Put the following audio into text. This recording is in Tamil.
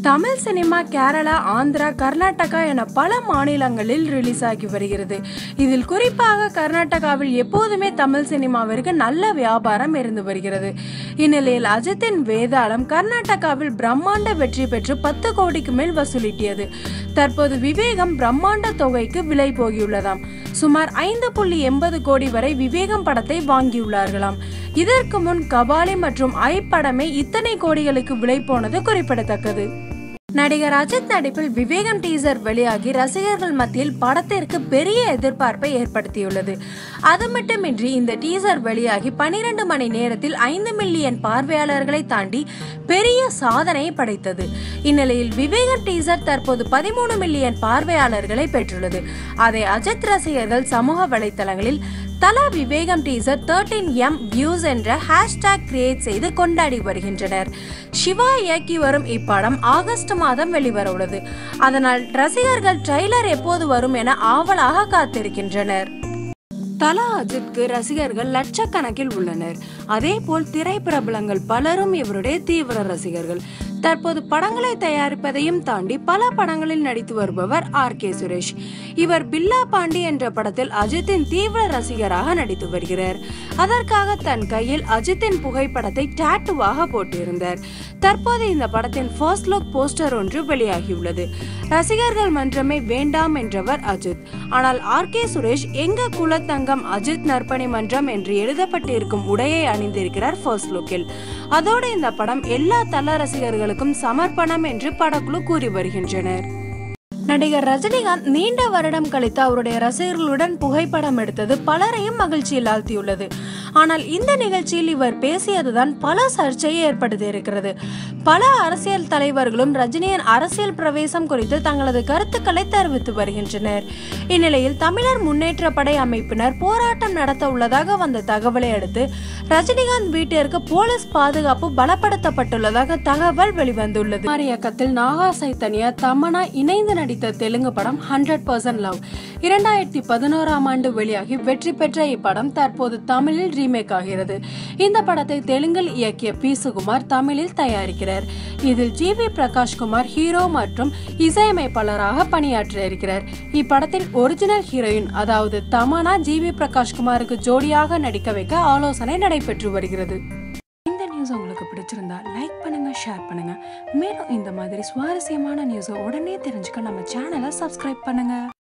தமிழ் சினிமா கேரளா ஆந்திரா கர்நாடகா என பல மாநிலங்களில் ரிலீஸ் ஆகி வருகிறது இதில் குறிப்பாக கர்நாடகாவில் எப்போதுமே தமிழ் சினிமாவிற்கு நல்ல வியாபாரம் இருந்து வருகிறது இந்நிலையில் அஜித்தின் வேதாளம் கர்நாடகாவில் பிரம்மாண்ட வெற்றி பெற்று பத்து கோடிக்கு மேல் வசூலிட்டியது தற்போது விவேகம் பிரம்மாண்ட தொகைக்கு விலை போகியுள்ளதாம் சுமார் ஐந்து புள்ளி எண்பது கோடி வரை விவேகம் படத்தை வாங்கியுள்ளார்களாம் இதற்கு முன் கபாலி மற்றும் ஐ படமே இத்தனை கோடிகளுக்கு விலை போனது குறிப்பிடத்தக்கது நடிகர் அஜித் நடிப்பில் விவேகம் டீசர் வெளியாகி ரசிகர்கள் மத்தியில் படத்திற்கு பெரிய எதிர்பார்ப்பை ஏற்படுத்தியுள்ளது அது மட்டுமின்றி இந்த டீசர் வெளியாகி பனிரெண்டு மணி நேரத்தில் ஐந்து மில்லியன் பார்வையாளர்களை தாண்டி பெரிய சாதனை படைத்தது இந்நிலையில் விவேகம் டீசர் தற்போது பதிமூணு மில்லியன் பார்வையாளர்களை பெற்றுள்ளது அதை அஜித் ரசிகர்கள் சமூக வலைத்தளங்களில் தலா Vivegam teaser thirteen M views என்ற ஹேஷ்டேக் கிரியேட் செய்து கொண்டாடி வருகின்றனர் சிவா இயக்கி வரும் இப்படம் ஆகஸ்ட் மாதம் வெளிவர உள்ளது அதனால் ரசிகர்கள் ட்ரெய்லர் எப்போது வரும் என ஆவலாக காத்திருக்கின்றனர் தலா அஜித்க்கு ரசிகர்கள் லட்சக்கணக்கில் உள்ளனர் அதே போல் திரைப்பிரபலங்கள் பலரும் இவருடைய தீவிர ரசிகர்கள் தற்போது படங்களை தயாரிப்பதையும் தாண்டி பல படங்களில் நடித்து வருபவர் ஆர் கே சுரேஷ் இவர் பில்லா பாண்டி என்ற படத்தில் அஜித்தின் தீவிர ரசிகராக நடித்து வருகிறார் அதற்காக தன் கையில் அஜித்தின் புகைப்படத்தை டாட்டுவாக போட்டிருந்தார் தற்போது இந்த படத்தின் ஃபர்ஸ்ட் லுக் போஸ்டர் ஒன்று வெளியாகியுள்ளது ரசிகர்கள் மன்றமே வேண்டாம் என்றவர் அஜித் ஆனால் ஆர் கே சுரேஷ் எங்க குலத்தங்கம் அஜித் நற்பணி மன்றம் என்று எழுதப்பட்டிருக்கும் உடையை அணிந்திருக்கிறார் ஃபர்ஸ்ட் லுக்கில் அதோடு இந்த படம் எல்லா தல ரசிகர்களுக்கும் சமர்ப்பணம் என்று படக்குழு கூறி வருகின்றனர் நடிகர் ரஜினிகாந்த் நீண்ட வருடம் கழித்து அவருடைய ரசிகர்களுடன் புகைப்படம் எடுத்தது பலரையும் மகிழ்ச்சியில் ஆழ்த்தியுள்ளது ஆனால் இந்த நிகழ்ச்சியில் இவர் பேசியதுதான் பல சர்ச்சையை ஏற்படுத்தி இருக்கிறது பல அரசியல் தலைவர்களும் ரஜினியின் அரசியல் பிரவேசம் குறித்து தங்களது கருத்துக்களை தெரிவித்து வருகின்றனர் இந்நிலையில் தமிழர் முன்னேற்ற படை அமைப்பினர் போராட்டம் நடத்த உள்ளதாக வந்த தகவலை அடுத்து ரஜினிகாந்த் வீட்டிற்கு போலீஸ் பாதுகாப்பு பலப்படுத்தப்பட்டுள்ளதாக தகவல் வெளிவந்துள்ளது இயக்கத்தில் நாகா சைத்தன்யா தமனா இணைந்து நடித்த தெலுங்கு படம் ஹண்ட்ரட் பர்சன்ட் லவ் இரண்டாயிரத்தி பதினோராம் ஆண்டு வெளியாகி வெற்றி பெற்ற இப்படம் தற்போது தமிழில் ரீமேக் ஆகிறது இந்த படத்தை தெலுங்கில் இயக்கிய பி சுகுமார் தமிழில் தயாரிக்கிறார் இதில் ஜி வி பிரகாஷ்குமார் ஹீரோ மற்றும் இசையமைப்பாளராக பணியாற்ற இருக்கிறார் இப்படத்தின் ஒரிஜினல் ஹீரோயின் அதாவது தமனா ஜி வி பிரகாஷ்குமாருக்கு ஜோடியாக நடிக்க வைக்க ஆலோசனை நடைபெற்று வருகிறது இந்த நியூஸ் உங்களுக்கு பிடிச்சிருந்தா லைக் பண்ணுங்க ஷேர் பண்ணுங்க மேலும் இந்த மாதிரி சுவாரஸ்யமான நியூஸை உடனே தெரிஞ்சுக்க நம்ம சேனலை சப்ஸ்கிரைப் பண்ணுங்க